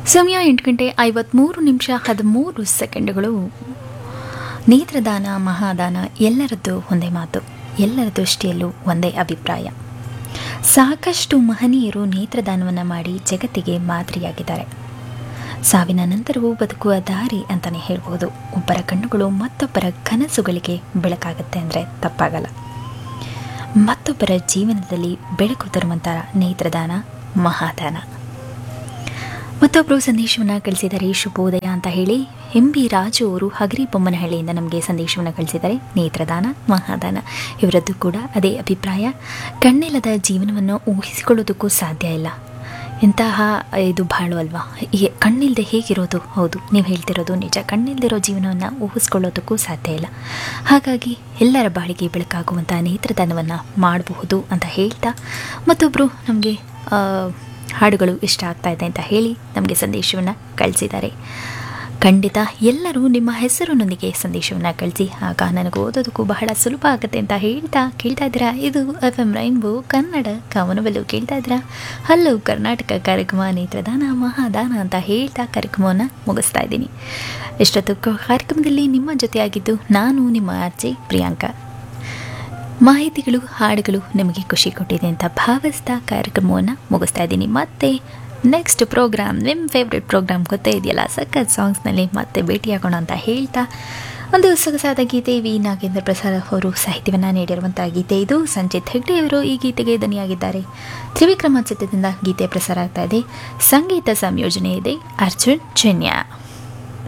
ಸಮಯ ಎಂಟು ಗಂಟೆ ಐವತ್ತ್ಮೂರು ನಿಮಿಷ ಹದಿಮೂರು ಸೆಕೆಂಡುಗಳು ನೇತ್ರದಾನ ಮಹಾದಾನ ಎಲ್ಲರದ್ದು ಒಂದೇ ಮಾತು ಎಲ್ಲರ ದೃಷ್ಟಿಯಲ್ಲೂ ಒಂದೇ ಅಭಿಪ್ರಾಯ ಸಾಕಷ್ಟು ಮಹನೀಯರು ನೇತ್ರದಾನವನ್ನು ಮಾಡಿ ಜಗತ್ತಿಗೆ ಮಾದರಿಯಾಗಿದ್ದಾರೆ ಸಾವಿನ ನಂತರವೂ ಬದುಕುವ ದಾರಿ ಅಂತಲೇ ಹೇಳ್ಬೋದು ಒಬ್ಬರ ಕಣ್ಣುಗಳು ಮತ್ತೊಬ್ಬರ ಕನಸುಗಳಿಗೆ ಬೆಳಕಾಗುತ್ತೆ ಅಂದರೆ ತಪ್ಪಾಗಲ್ಲ ಮತ್ತೊಬ್ಬರ ಜೀವನದಲ್ಲಿ ಬೆಳಕು ತರುವಂಥ ನೇತ್ರದಾನ ಮಹಾದಾನ ಮತ್ತೊಬ್ಬರು ಸಂದೇಶವನ್ನು ಕಳಿಸಿದ್ದಾರೆ ಶುಭೋದಯ ಅಂತ ಹೇಳಿ ಎಂ ಬಿ ರಾಜು ಅವರು ಹಗರಿ ಬೊಮ್ಮನಹಳ್ಳಿಯಿಂದ ನಮಗೆ ಸಂದೇಶವನ್ನು ಕಳಿಸಿದ್ದಾರೆ ನೇತ್ರದಾನ ಮಹಾದಾನ ಇವರದ್ದು ಕೂಡ ಅದೇ ಅಭಿಪ್ರಾಯ ಕಣ್ಣಿಲ್ಲದ ಜೀವನವನ್ನು ಊಹಿಸಿಕೊಳ್ಳೋದಕ್ಕೂ ಸಾಧ್ಯ ಇಲ್ಲ ಇಂತಹ ಇದು ಬಾಳು ಅಲ್ವಾ ಈ ಕಣ್ಣಿಲ್ಲದೆ ಹೇಗಿರೋದು ಹೌದು ನೀವು ಹೇಳ್ತಿರೋದು ನಿಜ ಕಣ್ಣಿಲ್ದಿರೋ ಜೀವನವನ್ನು ಊಹಿಸ್ಕೊಳ್ಳೋದಕ್ಕೂ ಸಾಧ್ಯ ಇಲ್ಲ ಹಾಗಾಗಿ ಎಲ್ಲರ ಬಾಳಿಗೆ ಬೆಳಕಾಗುವಂಥ ನೇತ್ರದಾನವನ್ನು ಮಾಡಬಹುದು ಅಂತ ಹೇಳ್ತಾ ಮತ್ತೊಬ್ಬರು ನಮಗೆ ಹಾಡುಗಳು ಇಷ್ಟ ಆಗ್ತಾ ಇದೆ ಅಂತ ಹೇಳಿ ನಮಗೆ ಸಂದೇಶವನ್ನು ಕಳಿಸಿದ್ದಾರೆ ಖಂಡಿತ ಎಲ್ಲರೂ ನಿಮ್ಮ ಹೆಸರಿನೊಂದಿಗೆ ಸಂದೇಶವನ್ನು ಕಳಿಸಿ ಆಗ ನನಗೆ ಓದೋದಕ್ಕೂ ಬಹಳ ಸುಲಭ ಆಗುತ್ತೆ ಅಂತ ಹೇಳ್ತಾ ಕೇಳ್ತಾ ಇದ್ದೀರಾ ಇದು ಎಫ್ ಎಮ್ ರೈನ್ಬೋ ಕನ್ನಡ ಕವನವಲ್ಲೂ ಕೇಳ್ತಾ ಇದ್ದೀರಾ ಹಲೋ ಕರ್ನಾಟಕ ಕಾರ್ಯಕ್ರಮ ನೇತ್ರದಾನ ಮಹಾದಾನ ಅಂತ ಹೇಳ್ತಾ ಕಾರ್ಯಕ್ರಮವನ್ನು ಮುಗಿಸ್ತಾ ಇದ್ದೀನಿ ಎಷ್ಟೊತ್ತು ಕಾರ್ಯಕ್ರಮದಲ್ಲಿ ನಿಮ್ಮ ಜೊತೆಯಾಗಿದ್ದು ನಾನು ನಿಮ್ಮ ಆರ್ಜೆ ಪ್ರಿಯಾಂಕಾ ಮಾಹಿತಿಗಳು ಹಾಡುಗಳು ನಿಮಗೆ ಖುಷಿ ಕೊಟ್ಟಿದೆ ಅಂತ ಭಾವಿಸ್ತಾ ಕಾರ್ಯಕ್ರಮವನ್ನು ಮುಗಿಸ್ತಾ ಇದ್ದೀನಿ ಮತ್ತೆ ನೆಕ್ಸ್ಟ್ ಪ್ರೋಗ್ರಾಮ್ ನಿಮ್ಮ ಫೇವ್ರೆಟ್ ಪ್ರೋಗ್ರಾಮ್ ಗೊತ್ತೇ ಇದೆಯಲ್ಲ ಸಖತ್ ಸಾಂಗ್ಸ್ನಲ್ಲಿ ಮತ್ತೆ ಭೇಟಿಯಾಗೋಣ ಅಂತ ಹೇಳ್ತಾ ಒಂದು ಸೊಗಸಾದ ಗೀತೆ ವಿ ನಾಗೇಂದ್ರ ಪ್ರಸಾದ್ ಅವರು ಸಾಹಿತ್ಯವನ್ನು ನೀಡಿರುವಂಥ ಗೀತೆ ಇದು ಸಂಜಿತ್ ಹೆಗ್ಡೆ ಅವರು ಈ ಗೀತೆಗೆ ದನಿಯಾಗಿದ್ದಾರೆ ತ್ರಿವಿಕ್ರಮ ಚಿತ್ರದಿಂದ ಗೀತೆ ಪ್ರಸಾರ ಆಗ್ತಾ ಇದೆ ಸಂಗೀತ ಸಂಯೋಜನೆ ಇದೆ ಅರ್ಜುನ್ ಜನ್ಯ